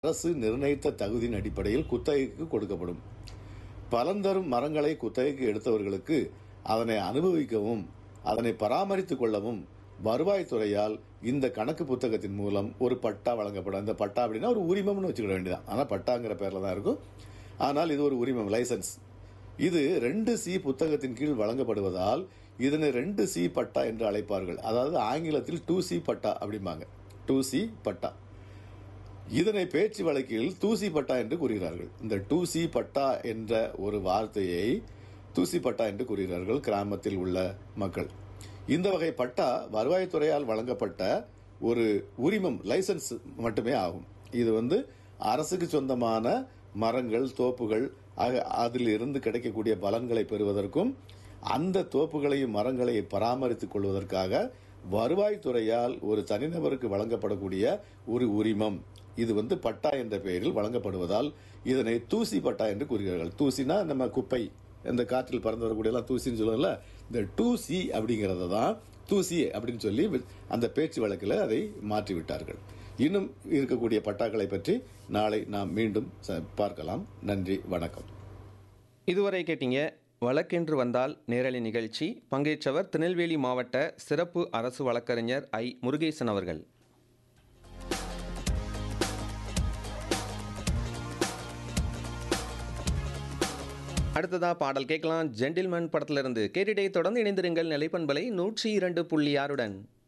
அரசு நிர்ணயித்த தகுதியின் அடிப்படையில் குத்தகைக்கு கொடுக்கப்படும் பலன் தரும் மரங்களை குத்தகைக்கு எடுத்தவர்களுக்கு அதனை அனுபவிக்கவும் அதனை பராமரித்துக் கொள்ளவும் வருவாய்த்துறையால் இந்த கணக்கு புத்தகத்தின் மூலம் ஒரு பட்டா வழங்கப்படும் அந்த பட்டா அப்படின்னா ஒரு உரிமம்னு வச்சுக்கிட வேண்டியதான் ஆனால் பட்டாங்கிற பேர்ல தான் இருக்கும் ஆனால் இது ஒரு உரிமம் லைசன்ஸ் இது ரெண்டு சி புத்தகத்தின் கீழ் வழங்கப்படுவதால் இதனை ரெண்டு சி பட்டா என்று அழைப்பார்கள் அதாவது ஆங்கிலத்தில் டூ சி பட்டா அப்படிம்பாங்க டூ சி பட்டா இதனை பேச்சு வழக்கில் தூசி பட்டா என்று கூறுகிறார்கள் இந்த டூசி பட்டா என்ற ஒரு வார்த்தையை தூசி பட்டா என்று கூறுகிறார்கள் கிராமத்தில் உள்ள மக்கள் இந்த வகை பட்டா வருவாய்த்துறையால் வழங்கப்பட்ட ஒரு உரிமம் லைசன்ஸ் மட்டுமே ஆகும் இது வந்து அரசுக்கு சொந்தமான மரங்கள் தோப்புகள் ஆக- அதில் இருந்து கிடைக்கக்கூடிய பலன்களை பெறுவதற்கும் அந்த தோப்புகளையும் மரங்களையும் பராமரித்துக் கொள்வதற்காக வருவாய்த்துறையால் ஒரு தனிநபருக்கு வழங்கப்படக்கூடிய ஒரு உரிமம் இது வந்து பட்டா என்ற பெயரில் வழங்கப்படுவதால் இதனை தூசி பட்டா என்று கூறுகிறார்கள் தூசினா நம்ம குப்பை இந்த காற்றில் பறந்து வரக்கூடிய எல்லாம் தூசின்னு சொல்லுவோம்ல இந்த டூசி அப்படிங்கறத தான் தூசி அப்படின்னு சொல்லி அந்த பேச்சு வழக்கில் அதை மாற்றி விட்டார்கள் இன்னும் இருக்கக்கூடிய பட்டாக்களை பற்றி நாளை நாம் மீண்டும் ச- பார்க்கலாம் நன்றி வணக்கம் இதுவரை கேட்டீங்க வழக்கென்று வந்தால் நேரலை நிகழ்ச்சி பங்கேற்றவர் திருநெல்வேலி மாவட்ட சிறப்பு அரசு வழக்கறிஞர் ஐ முருகேசன் அவர்கள் அடுத்ததா பாடல் கேட்கலாம் ஜென்டில்மேன் படத்திலிருந்து கேட்டிடை தொடர்ந்து இணைந்திருங்கள் நிலைப்பண்பலை நூற்றி இரண்டு புள்ளி ஆறுடன்